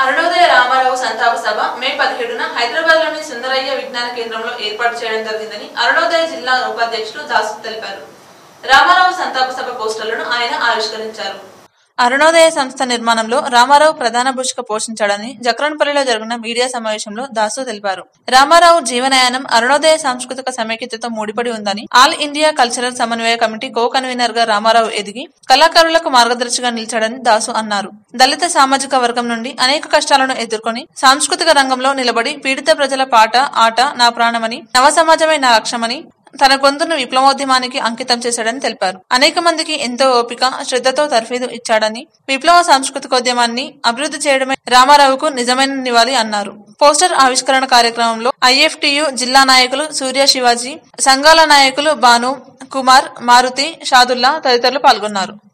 అరుణోదయ రామారావు సంతాప సభ మే పదిహేడున హైదరాబాద్ లోని సుందరయ్య విజ్ఞాన కేంద్రంలో ఏర్పాటు చేయడం జరిగిందని అరుణోదయ జిల్లా ఉపాధ్యక్షులు దాసు తెలిపారు రామారావు సంతాప సభ పోస్టర్లను ఆయన ఆవిష్కరించారు అరుణోదయ సంస్థ నిర్మాణంలో రామారావు ప్రధాన భూషిక పోషించాడని జక్రన్పల్లిలో జరిగిన మీడియా సమావేశంలో దాసు తెలిపారు రామారావు జీవనయానం అరుణోదయ సాంస్కృతిక సమైక్యతతో ముడిపడి ఉందని ఆల్ ఇండియా కల్చరల్ సమన్వయ కమిటీ కో కన్వీనర్ గా రామారావు ఎదిగి కళాకారులకు మార్గదర్శిగా నిలిచాడని దాసు అన్నారు దళిత సామాజిక వర్గం నుండి అనేక కష్టాలను ఎదుర్కొని సాంస్కృతిక రంగంలో నిలబడి పీడిత ప్రజల పాట ఆట నా ప్రాణమని నవ సమాజమే నా లక్ష్యమని తన గొంతును విప్లవోద్యమానికి అంకితం చేశాడని తెలిపారు అనేక మందికి ఎంతో ఓపిక శ్రద్ధతో తర్ఫీదు ఇచ్చాడని విప్లవ సాంస్కృతికోద్యమాన్ని అభివృద్ధి చేయడమే రామారావుకు నిజమైన నివాళి అన్నారు పోస్టర్ ఆవిష్కరణ కార్యక్రమంలో ఐఎఫ్టియు జిల్లా నాయకులు సూర్య శివాజీ సంఘాల నాయకులు బాను కుమార్ మారుతి షాదుల్లా తదితరులు పాల్గొన్నారు